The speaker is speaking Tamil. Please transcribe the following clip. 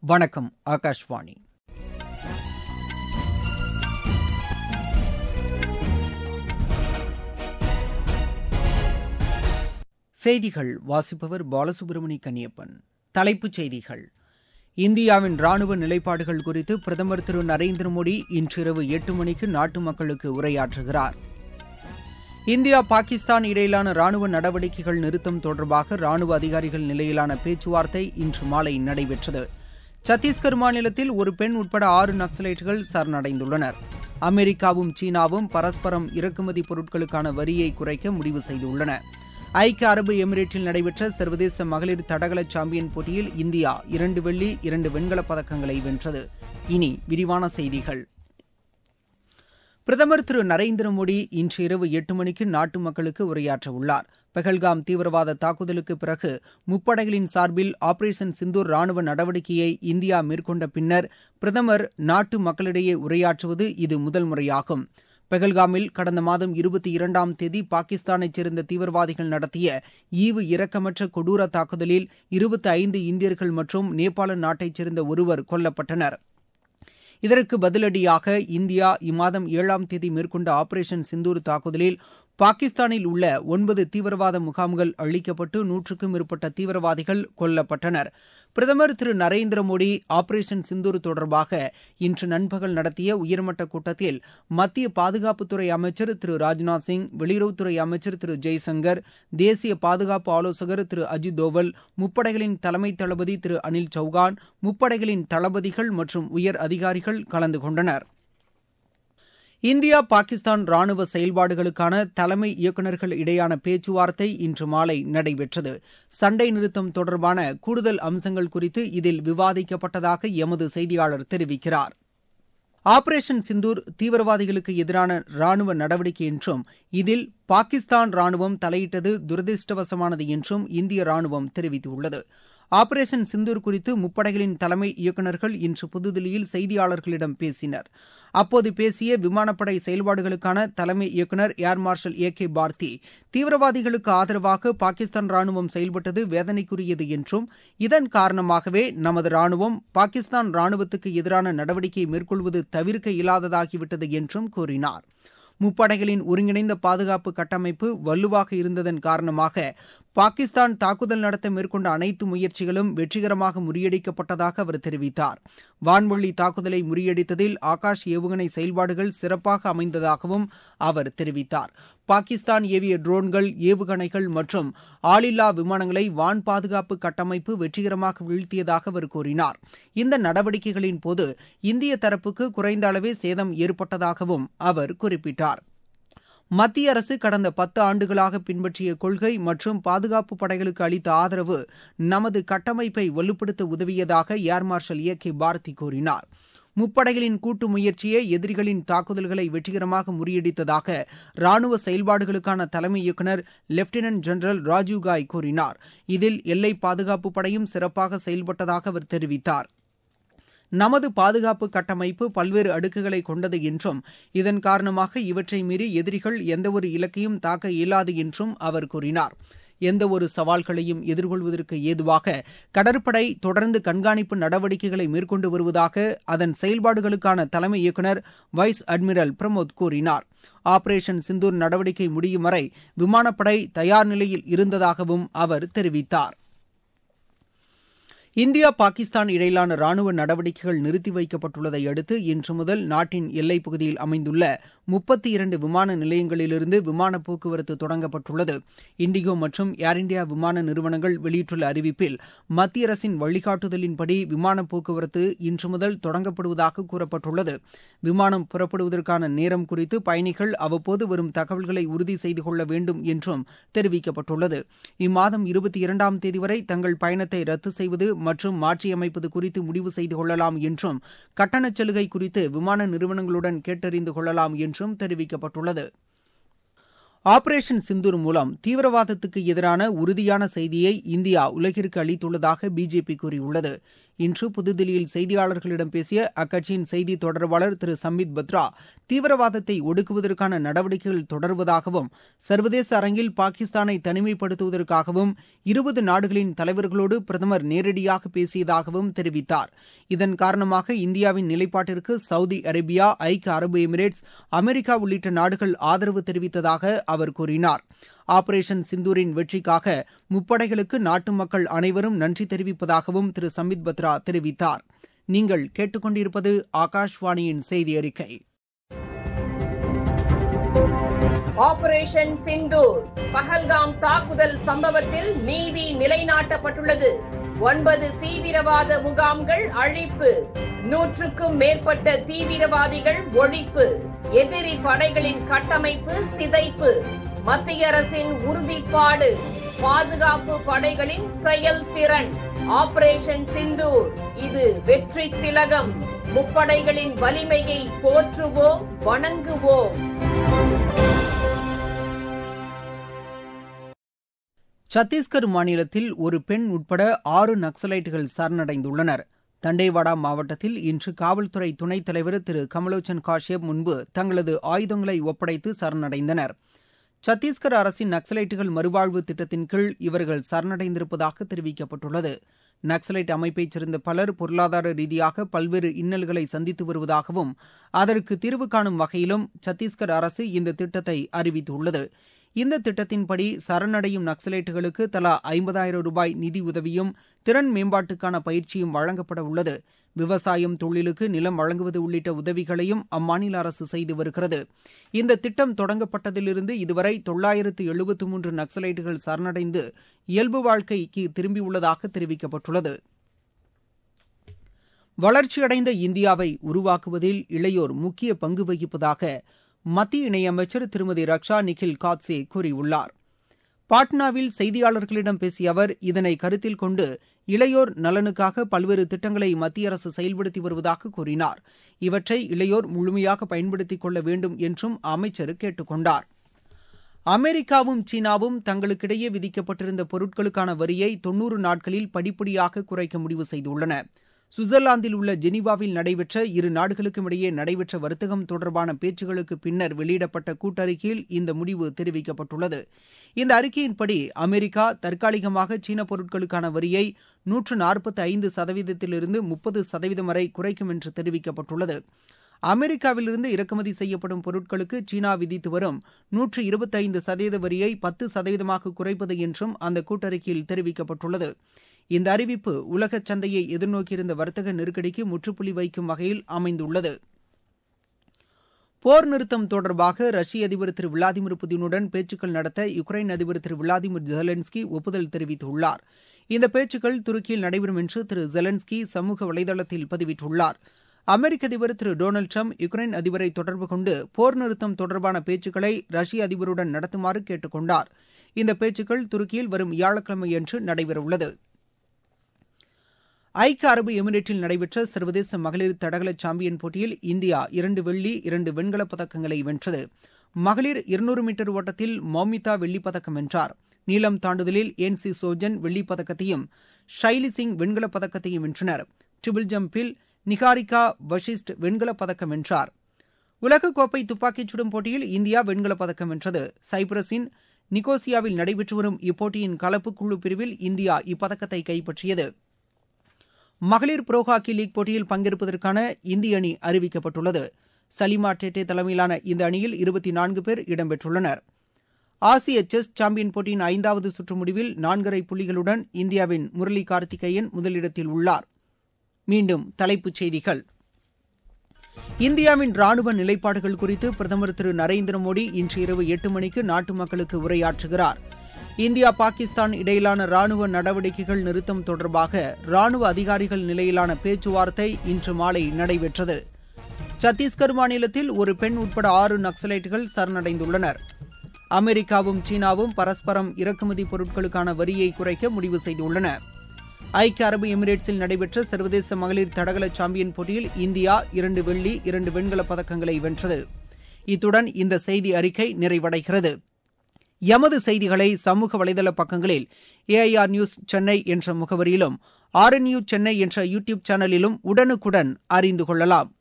வணக்கம் ஆகாஷ்வாணி செய்திகள் வாசிப்பவர் பாலசுப்ரமணி கன்னியப்பன் தலைப்புச் செய்திகள் இந்தியாவின் ராணுவ நிலைப்பாடுகள் குறித்து பிரதமர் திரு நரேந்திர மோடி இன்றிரவு எட்டு மணிக்கு நாட்டு மக்களுக்கு உரையாற்றுகிறார் இந்தியா பாகிஸ்தான் இடையிலான ராணுவ நடவடிக்கைகள் நிறுத்தம் தொடர்பாக ராணுவ அதிகாரிகள் நிலையிலான பேச்சுவார்த்தை இன்று மாலை நடைபெற்றது சத்தீஸ்கர் மாநிலத்தில் ஒரு பெண் உட்பட ஆறு நக்சலைட்டுகள் சரணடைந்துள்ளனர் அமெரிக்காவும் சீனாவும் பரஸ்பரம் இறக்குமதி பொருட்களுக்கான வரியை குறைக்க முடிவு செய்துள்ளன ஐக்கிய அரபு எமிரேட்டில் நடைபெற்ற சர்வதேச மகளிர் தடகள சாம்பியன் போட்டியில் இந்தியா இரண்டு வெள்ளி இரண்டு வெண்கலப் பதக்கங்களை வென்றது இனி விரிவான செய்திகள் பிரதமர் திரு நரேந்திர மோடி இன்று இரவு எட்டு மணிக்கு நாட்டு மக்களுக்கு உரையாற்ற உள்ளார் பெஹல்காம் தீவிரவாத தாக்குதலுக்கு பிறகு முப்படைகளின் சார்பில் ஆபரேஷன் சிந்தூர் ராணுவ நடவடிக்கையை இந்தியா மேற்கொண்ட பின்னர் பிரதமர் நாட்டு மக்களிடையே உரையாற்றுவது இது முதல் முறையாகும் பெகல்காமில் கடந்த மாதம் இருபத்தி இரண்டாம் தேதி பாகிஸ்தானைச் சேர்ந்த தீவிரவாதிகள் நடத்திய ஈவு இரக்கமற்ற கொடூர தாக்குதலில் இருபத்தி ஐந்து இந்தியர்கள் மற்றும் நேபாள நாட்டைச் சேர்ந்த ஒருவர் கொல்லப்பட்டனர் இதற்கு பதிலடியாக இந்தியா இம்மாதம் ஏழாம் தேதி மேற்கொண்ட ஆபரேஷன் சிந்தூர் தாக்குதலில் பாகிஸ்தானில் உள்ள ஒன்பது தீவிரவாத முகாம்கள் அழிக்கப்பட்டு நூற்றுக்கும் மேற்பட்ட தீவிரவாதிகள் கொல்லப்பட்டனர் பிரதமர் திரு நரேந்திர மோடி ஆபரேஷன் சிந்தூர் தொடர்பாக இன்று நண்பகல் நடத்திய உயர்மட்ட கூட்டத்தில் மத்திய பாதுகாப்புத்துறை அமைச்சர் திரு ராஜ்நாத் சிங் வெளியுறவுத்துறை அமைச்சர் திரு ஜெய்சங்கர் தேசிய பாதுகாப்பு ஆலோசகர் திரு அஜித் தோவல் முப்படைகளின் தலைமை தளபதி திரு அனில் சௌகான் முப்படைகளின் தளபதிகள் மற்றும் உயர் அதிகாரிகள் கலந்து கொண்டனர் இந்தியா பாகிஸ்தான் ராணுவ செயல்பாடுகளுக்கான தலைமை இயக்குநர்கள் இடையான பேச்சுவார்த்தை இன்று மாலை நடைபெற்றது சண்டை நிறுத்தம் தொடர்பான கூடுதல் அம்சங்கள் குறித்து இதில் விவாதிக்கப்பட்டதாக எமது செய்தியாளர் தெரிவிக்கிறார் ஆபரேஷன் சிந்தூர் தீவிரவாதிகளுக்கு எதிரான ராணுவ நடவடிக்கை என்றும் இதில் பாகிஸ்தான் ராணுவம் தலையிட்டது துரதிருஷ்டவசமானது என்றும் இந்திய ராணுவம் தெரிவித்துள்ளது ஆபரேஷன் சிந்தூர் குறித்து முப்படைகளின் தலைமை இயக்குநர்கள் இன்று புதுதில்லியில் செய்தியாளர்களிடம் பேசினர் அப்போது பேசிய விமானப்படை செயல்பாடுகளுக்கான தலைமை இயக்குநர் ஏர் மார்ஷல் ஏ கே பார்த்தி தீவிரவாதிகளுக்கு ஆதரவாக பாகிஸ்தான் ராணுவம் செயல்பட்டது வேதனைக்குரியது என்றும் இதன் காரணமாகவே நமது ராணுவம் பாகிஸ்தான் ராணுவத்துக்கு எதிரான நடவடிக்கை மேற்கொள்வது தவிர்க்க இயலாததாகிவிட்டது என்றும் கூறினார் முப்படைகளின் ஒருங்கிணைந்த பாதுகாப்பு கட்டமைப்பு வலுவாக இருந்ததன் காரணமாக பாகிஸ்தான் தாக்குதல் நடத்த மேற்கொண்ட அனைத்து முயற்சிகளும் வெற்றிகரமாக முறியடிக்கப்பட்டதாக அவர் தெரிவித்தார் வான்வழி தாக்குதலை முறியடித்ததில் ஆகாஷ் ஏவுகணை செயல்பாடுகள் சிறப்பாக அமைந்ததாகவும் அவர் தெரிவித்தார் பாகிஸ்தான் ஏவிய ட்ரோன்கள் ஏவுகணைகள் மற்றும் ஆளில்லா விமானங்களை வான் பாதுகாப்பு கட்டமைப்பு வெற்றிகரமாக வீழ்த்தியதாக அவர் கூறினார் இந்த நடவடிக்கைகளின் போது இந்திய தரப்புக்கு குறைந்த அளவே சேதம் ஏற்பட்டதாகவும் அவர் குறிப்பிட்டார் மத்திய அரசு கடந்த பத்து ஆண்டுகளாக பின்பற்றிய கொள்கை மற்றும் பாதுகாப்பு படைகளுக்கு அளித்த ஆதரவு நமது கட்டமைப்பை வலுப்படுத்த உதவியதாக air marshal A K Bharti கூறினார் முப்படைகளின் கூட்டு முயற்சியே எதிரிகளின் தாக்குதல்களை வெற்றிகரமாக முறியடித்ததாக ராணுவ செயல்பாடுகளுக்கான தலைமை இயக்குநர் லெப்டினன்ட் ஜெனரல் ராஜீவ் காய் கூறினார் இதில் எல்லை பாதுகாப்பு படையும் சிறப்பாக செயல்பட்டதாக அவர் தெரிவித்தார் நமது பாதுகாப்பு கட்டமைப்பு பல்வேறு அடுக்குகளை கொண்டது என்றும் இதன் காரணமாக இவற்றை மீறி எதிரிகள் எந்தவொரு இலக்கையும் தாக்க இயலாது என்றும் அவர் கூறினார் எந்தவொரு சவால்களையும் எதிர்கொள்வதற்கு ஏதுவாக கடற்படை தொடர்ந்து கண்காணிப்பு நடவடிக்கைகளை மேற்கொண்டு வருவதாக அதன் செயல்பாடுகளுக்கான தலைமை இயக்குநர் வைஸ் அட்மிரல் பிரமோத் கூறினார் ஆபரேஷன் சிந்தூர் நடவடிக்கை முடியும் வரை விமானப்படை தயார் நிலையில் இருந்ததாகவும் அவர் தெரிவித்தார் இந்தியா பாகிஸ்தான் இடையிலான ராணுவ நடவடிக்கைகள் நிறுத்தி வைக்கப்பட்டுள்ளதை அடுத்து இன்று முதல் நாட்டின் எல்லைப் பகுதியில் அமைந்துள்ள முப்பத்தி இரண்டு விமான நிலையங்களிலிருந்து விமான போக்குவரத்து தொடங்கப்பட்டுள்ளது இண்டிகோ மற்றும் ஏர் இண்டியா விமான நிறுவனங்கள் வெளியிட்டுள்ள அறிவிப்பில் மத்திய அரசின் வழிகாட்டுதலின்படி விமான போக்குவரத்து இன்று முதல் தொடங்கப்படுவதாக கூறப்பட்டுள்ளது விமானம் புறப்படுவதற்கான நேரம் குறித்து பயணிகள் அவ்வப்போது வரும் தகவல்களை உறுதி செய்து கொள்ள வேண்டும் என்றும் தெரிவிக்கப்பட்டுள்ளது இம்மாதம் இருபத்தி இரண்டாம் தேதி வரை தங்கள் பயணத்தை ரத்து செய்வது மற்றும் மாற்றியமைப்பது குறித்து முடிவு செய்து கொள்ளலாம் என்றும் கட்டணச் சலுகை குறித்து விமான நிறுவனங்களுடன் கேட்டறிந்து கொள்ளலாம் என்றும் தெரிவிக்கப்பட்டுள்ளது ஆபரேஷன் சிந்தூர் மூலம் தீவிரவாதத்துக்கு எதிரான உறுதியான செய்தியை இந்தியா உலகிற்கு அளித்துள்ளதாக பிஜேபி கூறியுள்ளது இன்று புதுதில்லியில் செய்தியாளர்களிடம் பேசிய அக்கட்சியின் செய்தி தொடர்பாளர் திரு சம்பித் பத்ரா தீவிரவாதத்தை ஒடுக்குவதற்கான நடவடிக்கைகள் தொடர்வதாகவும் சர்வதேச அரங்கில் பாகிஸ்தானை தனிமைப்படுத்துவதற்காகவும் இருபது நாடுகளின் தலைவர்களோடு பிரதமர் நேரடியாக பேசியதாகவும் தெரிவித்தார் இதன் காரணமாக இந்தியாவின் நிலைப்பாட்டிற்கு சவுதி அரேபியா ஐக்கிய அரபு எமிரேட்ஸ் அமெரிக்கா உள்ளிட்ட நாடுகள் ஆதரவு தெரிவித்ததாக அவர் கூறினார் ஆபரேஷன் சிந்தூரின் வெற்றிக்காக முப்படைகளுக்கு நாட்டு மக்கள் அனைவரும் நன்றி தெரிவிப்பதாகவும் திரு சம்பித் பத்ரா தெரிவித்தார் நீங்கள் கேட்டுக்கொண்டிருப்பது ஆகாஷ்வாணியின் செய்தி அறிக்கை ஆபரேஷன் சிந்தூர் பஹல்காம் தாக்குதல் சம்பவத்தில் நீதி நிலைநாட்டப்பட்டுள்ளது ஒன்பது தீவிரவாத முகாம்கள் அழிப்பு நூற்றுக்கும் மேற்பட்ட தீவிரவாதிகள் ஒழிப்பு எதிரி படைகளின் கட்டமைப்பு சிதைப்பு மத்திய அரசின் உறுதிப்பாடு பாதுகாப்பு படைகளின் செயல்திறன் ஆபரேஷன் சிந்தூர் இது வெற்றி திலகம் முப்படைகளின் வலிமையை போற்றுவோம் வணங்குவோம் சத்தீஸ்கர் மாநிலத்தில் ஒரு பெண் உட்பட ஆறு நக்சலைட்டுகள் சரணடைந்துள்ளனர் தண்டேவாடா மாவட்டத்தில் இன்று காவல்துறை துணைத் தலைவர் திரு கமலோச்சன் காஷ்யப் முன்பு தங்களது ஆயுதங்களை ஒப்படைத்து சரணடைந்தனர் சத்தீஸ்கர் அரசின் நக்சலைட்டுகள் மறுவாழ்வு திட்டத்தின் கீழ் இவர்கள் சரணடைந்திருப்பதாக தெரிவிக்கப்பட்டுள்ளது நக்சலைட் அமைப்பைச் சேர்ந்த பலர் பொருளாதார ரீதியாக பல்வேறு இன்னல்களை சந்தித்து வருவதாகவும் அதற்கு தீர்வு காணும் வகையிலும் சத்தீஸ்கர் அரசு இந்த திட்டத்தை அறிவித்துள்ளது இந்த திட்டத்தின்படி சரணடையும் நக்சலைட்டுகளுக்கு தலா ஐம்பதாயிரம் ரூபாய் நிதி உதவியும் திறன் மேம்பாட்டுக்கான பயிற்சியும் வழங்கப்பட உள்ளது விவசாயம் தொழிலுக்கு நிலம் வழங்குவது உள்ளிட்ட உதவிகளையும் அம்மாநில அரசு செய்து வருகிறது இந்த திட்டம் தொடங்கப்பட்டதிலிருந்து இதுவரை தொள்ளாயிரத்து எழுபத்து மூன்று நக்சலைட்டுகள் சரணடைந்து இயல்பு வாழ்க்கைக்கு திரும்பியுள்ளதாக தெரிவிக்கப்பட்டுள்ளது வளர்ச்சியடைந்த இந்தியாவை உருவாக்குவதில் இளையோர் முக்கிய பங்கு வகிப்பதாக மத்திய இணையமைச்சர் திருமதி ரக்ஷா நிகில் காட்சே கூறியுள்ளார் பாட்னாவில் செய்தியாளர்களிடம் பேசிய அவர் இதனை கருத்தில் கொண்டு இளையோர் நலனுக்காக பல்வேறு திட்டங்களை மத்திய அரசு செயல்படுத்தி வருவதாக கூறினார் இவற்றை இளையோர் முழுமையாக பயன்படுத்திக் கொள்ள வேண்டும் என்றும் அமைச்சர் கேட்டுக் கொண்டார் அமெரிக்காவும் சீனாவும் தங்களுக்கிடையே விதிக்கப்பட்டிருந்த பொருட்களுக்கான வரியை தொன்னூறு நாட்களில் படிப்படியாக குறைக்க முடிவு செய்துள்ளன சுவிட்சர்லாந்தில் உள்ள ஜெனீவாவில் நடைபெற்ற இரு நாடுகளுக்கும் இடையே நடைபெற்ற வர்த்தகம் தொடர்பான பேச்சுகளுக்கு பின்னர் வெளியிடப்பட்ட கூட்டறிக்கையில் இந்த முடிவு தெரிவிக்கப்பட்டுள்ளது இந்த அறிக்கையின்படி அமெரிக்கா தற்காலிகமாக சீன பொருட்களுக்கான வரியை நூற்று நாற்பத்தி ஐந்து சதவீதத்திலிருந்து முப்பது சதவீதம் வரை குறைக்கும் என்று தெரிவிக்கப்பட்டுள்ளது அமெரிக்காவிலிருந்து இறக்குமதி செய்யப்படும் பொருட்களுக்கு சீனா விதித்து வரும் நூற்று இருபத்தைந்து சதவீத வரியை பத்து சதவீதமாக குறைப்பது என்றும் அந்த கூட்டறிக்கையில் தெரிவிக்கப்பட்டுள்ளது இந்த அறிவிப்பு உலக சந்தையை எதிர்நோக்கியிருந்த வர்த்தக நெருக்கடிக்கு முற்றுப்புள்ளி வைக்கும் வகையில் அமைந்துள்ளது போர் நிறுத்தம் தொடர்பாக ரஷ்ய அதிபர் திரு விளாடிமிர் புதினுடன் பேச்சுக்கள் நடத்த யுக்ரைன் அதிபர் திரு விளாடிமிர் ஜெலன்ஸ்கி ஒப்புதல் தெரிவித்துள்ளார் இந்த பேச்சுக்கள் துருக்கியில் நடைபெறும் என்று திரு ஜெலன்ஸ்கி சமூக வலைதளத்தில் பதிவிட்டுள்ளார் அமெரிக்க அதிபர் திரு டொனால்டு ட்ரம்ப் யுக்ரைன் அதிபரை தொடர்பு கொண்டு போர் நிறுத்தம் தொடர்பான பேச்சுக்களை ரஷ்ய அதிபருடன் நடத்துமாறு கேட்டுக் கொண்டார் இந்த பேச்சுக்கள் துருக்கியில் வரும் வியாழக்கிழமையன்று நடைபெறவுள்ளது ஐக்கிய அரபு எமிரேட்டில் நடைபெற்ற சர்வதேச மகளிர் தடகள சாம்பியன் போட்டியில் இந்தியா இரண்டு வெள்ளி இரண்டு வெண்கலப் பதக்கங்களை வென்றது மகளிர் இருநூறு மீட்டர் ஓட்டத்தில் மௌமிதா வெள்ளிப் பதக்கம் வென்றார் நீளம் தாண்டுதலில் என் சி சோஜன் வெள்ளிப் பதக்கத்தையும் ஷைலி சிங் வெண்கலப் பதக்கத்தையும் வென்றனர் ட்ரிபிள் ஜம்பில் நிகாரிகா வஷிஸ்ட் வெண்கலப் பதக்கம் வென்றார் உலகக்கோப்பை துப்பாக்கிச் சுடும் போட்டியில் இந்தியா வெண்கலப் பதக்கம் வென்றது சைப்ரஸின் நிகோசியாவில் நடைபெற்று வரும் இப்போட்டியின் கலப்பு குழு பிரிவில் இந்தியா இப்பதக்கத்தை கைப்பற்றியது மகளிர் புரோ ஹாக்கி லீக் போட்டியில் பங்கேற்பதற்கான இந்திய அணி அறிவிக்கப்பட்டுள்ளது சலிமா டேட்டே தலைமையிலான இந்த அணியில் இருபத்தி நான்கு பேர் இடம்பெற்றுள்ளனர் ஆசிய செஸ் சாம்பியன் போட்டியின் ஐந்தாவது சுற்று முடிவில் நான்கரை புள்ளிகளுடன் இந்தியாவின் முரளி கார்த்திகேயன் முதலிடத்தில் உள்ளார் மீண்டும் தலைப்புச் செய்திகள் இந்தியாவின் ராணுவ நிலைப்பாடுகள் குறித்து பிரதமர் திரு நரேந்திர மோடி இன்று இரவு எட்டு மணிக்கு நாட்டு மக்களுக்கு உரையாற்றுகிறார் இந்தியா பாகிஸ்தான் இடையிலான ராணுவ நடவடிக்கைகள் நிறுத்தம் தொடர்பாக ராணுவ அதிகாரிகள் நிலையிலான பேச்சுவார்த்தை இன்று மாலை நடைபெற்றது சத்தீஸ்கர் மாநிலத்தில் ஒரு பெண் உட்பட ஆறு நக்சலைட்டுகள் சரணடைந்துள்ளனர் அமெரிக்காவும் சீனாவும் பரஸ்பரம் இறக்குமதி பொருட்களுக்கான வரியை குறைக்க முடிவு செய்துள்ளன ஐக்கிய அரபு எமிரேட்ஸில் நடைபெற்ற சர்வதேச மகளிர் தடகள சாம்பியன் போட்டியில் இந்தியா இரண்டு வெள்ளி இரண்டு வெண்கலப் பதக்கங்களை வென்றது இத்துடன் இந்த செய்தி அறிக்கை நிறைவடைகிறது எமது செய்திகளை சமூக வலைதள பக்கங்களில் ஏஐஆர் நியூஸ் சென்னை என்ற முகவரியிலும் ஆர்என்யூ சென்னை என்ற யூ டியூப் சேனலிலும் உடனுக்குடன் அறிந்து கொள்ளலாம்